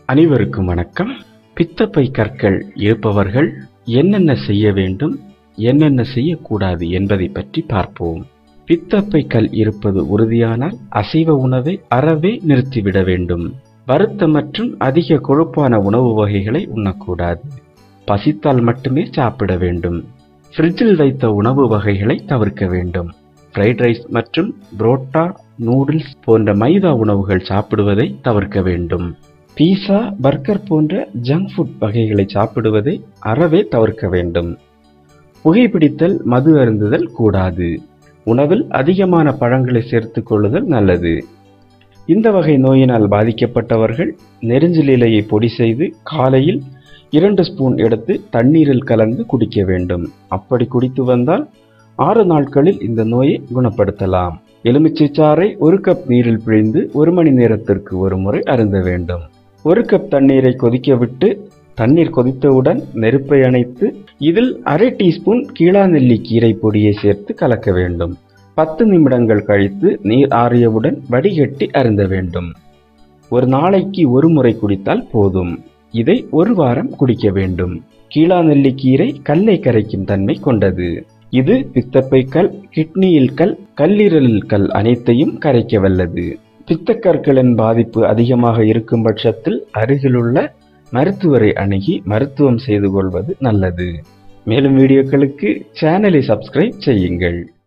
அனைவருக்கும் வணக்கம் பித்தப்பை கற்கள் இருப்பவர்கள் என்னென்ன செய்ய வேண்டும் என்னென்ன செய்யக்கூடாது என்பதை பற்றி பார்ப்போம் பித்தப்பை கல் இருப்பது உறுதியானால் அசைவ உணவை அறவே நிறுத்திவிட வேண்டும் வறுத்த மற்றும் அதிக கொழுப்பான உணவு வகைகளை உண்ணக்கூடாது பசித்தால் மட்டுமே சாப்பிட வேண்டும் ஃப்ரிட்ஜில் வைத்த உணவு வகைகளை தவிர்க்க வேண்டும் ஃப்ரைட் ரைஸ் மற்றும் புரோட்டா நூடுல்ஸ் போன்ற மைதா உணவுகள் சாப்பிடுவதை தவிர்க்க வேண்டும் பீஸா பர்கர் போன்ற ஜங்க் ஃபுட் வகைகளை சாப்பிடுவதை அறவே தவிர்க்க வேண்டும் புகைப்பிடித்தல் மது அருந்துதல் கூடாது உணவில் அதிகமான பழங்களை சேர்த்துக் கொள்ளுதல் நல்லது இந்த வகை நோயினால் பாதிக்கப்பட்டவர்கள் நெருஞ்சில் இலையை பொடி செய்து காலையில் இரண்டு ஸ்பூன் எடுத்து தண்ணீரில் கலந்து குடிக்க வேண்டும் அப்படி குடித்து வந்தால் ஆறு நாட்களில் இந்த நோயை குணப்படுத்தலாம் எலுமிச்சை சாறை ஒரு கப் நீரில் பிழிந்து ஒரு மணி நேரத்திற்கு ஒரு முறை அருந்த வேண்டும் ஒரு கப் தண்ணீரை கொதிக்க விட்டு தண்ணீர் கொதித்தவுடன் நெருப்பை அணைத்து இதில் அரை டீஸ்பூன் கீழாநெல்லி கீரை பொடியை சேர்த்து கலக்க வேண்டும் பத்து நிமிடங்கள் கழித்து நீர் ஆறியவுடன் வடிகட்டி அருந்த வேண்டும் ஒரு நாளைக்கு ஒரு முறை குடித்தால் போதும் இதை ஒரு வாரம் குடிக்க வேண்டும் கீழாநெல்லி கீரை கல்லை கரைக்கும் தன்மை கொண்டது இது பித்தப்பை கல் கிட்னியில் கல் கல்லீரலில் கல் அனைத்தையும் கரைக்க வல்லது பித்தக்கற்களின் பாதிப்பு அதிகமாக இருக்கும் பட்சத்தில் அருகிலுள்ள மருத்துவரை அணுகி மருத்துவம் செய்து கொள்வது நல்லது மேலும் வீடியோக்களுக்கு சேனலை சப்ஸ்கிரைப் செய்யுங்கள்